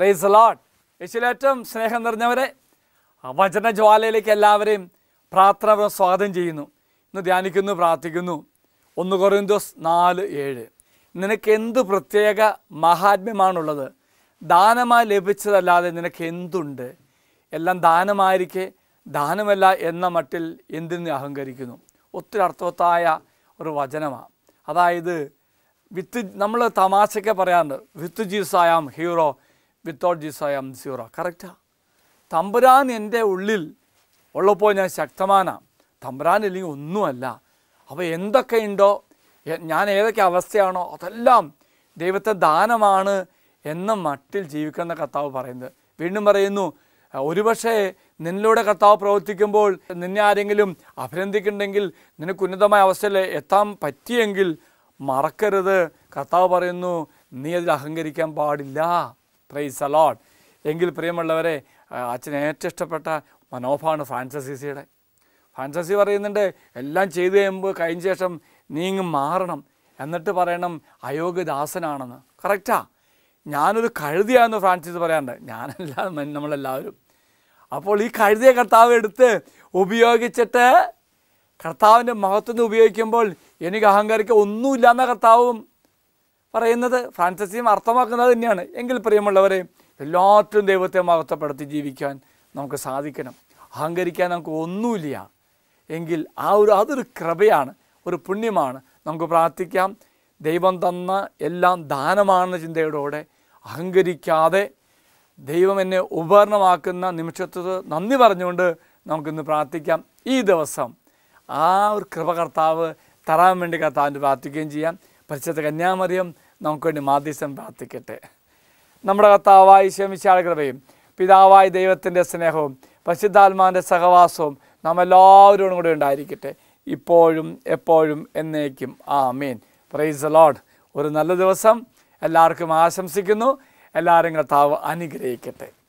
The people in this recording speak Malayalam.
പ്രൈസ് ലോഡ് യേശുലേറ്റവും സ്നേഹം നിറഞ്ഞവരെ ആ വചന ജ്വാലയിലേക്ക് എല്ലാവരെയും പ്രാർത്ഥന സ്വാഗതം ചെയ്യുന്നു ഇന്ന് ധ്യാനിക്കുന്നു പ്രാർത്ഥിക്കുന്നു ഒന്ന് കൊറിന്തോസ് നാല് ഏഴ് നിനക്ക് എന്ത് പ്രത്യേക മഹാത്മ്യമാണുള്ളത് ദാനമായി ലഭിച്ചതല്ലാതെ നിനക്ക് എന്തുണ്ട് എല്ലാം ദാനമായിരിക്കെ ദാനമല്ല എന്ന മട്ടിൽ എന്തിന് അഹങ്കരിക്കുന്നു ഒത്തിരി അർത്ഥവത്തായ ഒരു വചനമാണ് അതായത് വിത്ത് നമ്മൾ തമാശയ്ക്ക് പറയാറുണ്ട് with Jesus I am hero without Jesus I am zero കറക്റ്റാ തമ്പുരാൻ എൻ്റെ ഉള്ളിൽ ഉള്ളപ്പോൾ ഞാൻ ശക്തമാനാണ് തമ്പുരാൻ ഇല്ലെങ്കിൽ ഒന്നുമല്ല അപ്പോൾ എന്തൊക്കെയുണ്ടോ എ- ഞാൻ ഏതൊക്കെ അവസ്ഥയാണോ അതെല്ലാം ദൈവത്തെ ദാനമാണ് എന്ന മട്ടിൽ ജീവിക്കുന്ന കർത്താവ് പറയുന്നത് വീണ്ടും പറയുന്നു "അഹ് ഒരുപക്ഷെ നിന്നിലൂടെ കർത്താവ് പ്രവർത്തിക്കുമ്പോൾ നിന്നെ ആരെങ്കിലും അഭിനന്ദിക്കുന്നുണ്ടെങ്കിൽ നിനക്ക് ഉന്നതമായ അവസ്ഥയിൽ എത്താൻ പറ്റിയെങ്കിൽ മറക്കരുത് കർത്താവ് പറയുന്നു നീ അതിൽ അഹങ്കരിക്കാൻ പാടില്ല പ്രൈസ് അലോട്ട് എങ്കിൽ പ്രിയമുള്ളവരെ ആ, അച്ഛന് ഏറ്റവും ഇഷ്ടപ്പെട്ട മനോഭാവമാണ് ഫ്രാൻസസീസിയുടെ ഫ്രാൻസസി പറയുന്നുണ്ട് എല്ലാം ചെയ്തു കഴിയുമ്പോൾ കഴിഞ്ഞ ശേഷം നീ ഇങ്ങ് മാറണം എന്നിട്ട് പറയണം അയോഗ്യദാസനാണെന്ന് കറക്റ്റാ ഞാനൊരു കഴുതിയാന്ന് ഫ്രാൻസിസ് പറയാറുണ്ട് ഞാനല്ല മ- നമ്മളെല്ലാവരും അപ്പോൾ ഈ കഴുതിയ കർത്താവ് എടുത്ത് ഉപയോഗിച്ചിട്ട് കർത്താവിൻ്റെ മഹത്വം ഉപയോഗിക്കുമ്പോൾ എനിക്ക് അഹങ്കരിക്കാൻ ഒന്നുമില്ല എന്ന കർത്താവും പറയുന്നത് ഫ്രാൻസിസിയും അർത്ഥമാക്കുന്നത് തന്നെയാണ് എങ്കിൽ പ്രിയമുള്ളവരെ എല്ലാറ്റിലും ദൈവത്തെ മഹത്വപ്പെടുത്തി ജീവിക്കാൻ നമുക്ക് സാധിക്കണം അഹങ്കരിക്കാൻ നമുക്ക് ഒന്നുമില്ല എങ്കിൽ ആ ഒരു അതൊരു കൃപയാണ് ഒരു പുണ്യമാണ് നമുക്ക് പ്രാർത്ഥിക്കാം ദൈവം തന്ന എല്ലാം ദാനമാണെന്ന ചിന്തയോടെ അഹങ്കരിക്കാതെ ദൈവം എന്നെ ഉപകരണമാക്കുന്ന നിമിഷത്തിൽ നന്ദി പറഞ്ഞുകൊണ്ട് നമുക്കിന്ന് പ്രാർത്ഥിക്കാം ഈ ദിവസം ആ ഒരു കൃപ കർത്താവ് തരാൻ വേണ്ടി കർത്താവിൻ്റെ പ്രാർത്ഥിക്കുകയും ചെയ്യാം പരിശുദ്ധ കന്യാമറിയം നമുക്ക് വേണ്ടി മാധ്യസ്ഥം പ്രാർത്ഥിക്കട്ടെ നമ്മുടെ കർത്താവായ ശമിശാല കൃപയും പിതാവായ ദൈവത്തിൻ്റെ സ്നേഹവും പരിശുദ്ധാത്മാവിൻ്റെ സഹവാസവും നാം എല്ലാവരോടും കൂടെ ഉണ്ടായിരിക്കട്ടെ ഇപ്പോഴും എപ്പോഴും എന്നേക്കും ആ മീൻ പ്രൈസ് ലോഡ് ഒരു നല്ല ദിവസം എല്ലാവർക്കും ആശംസിക്കുന്നു എല്ലാവരും കർത്താവ് അനുഗ്രഹിക്കട്ടെ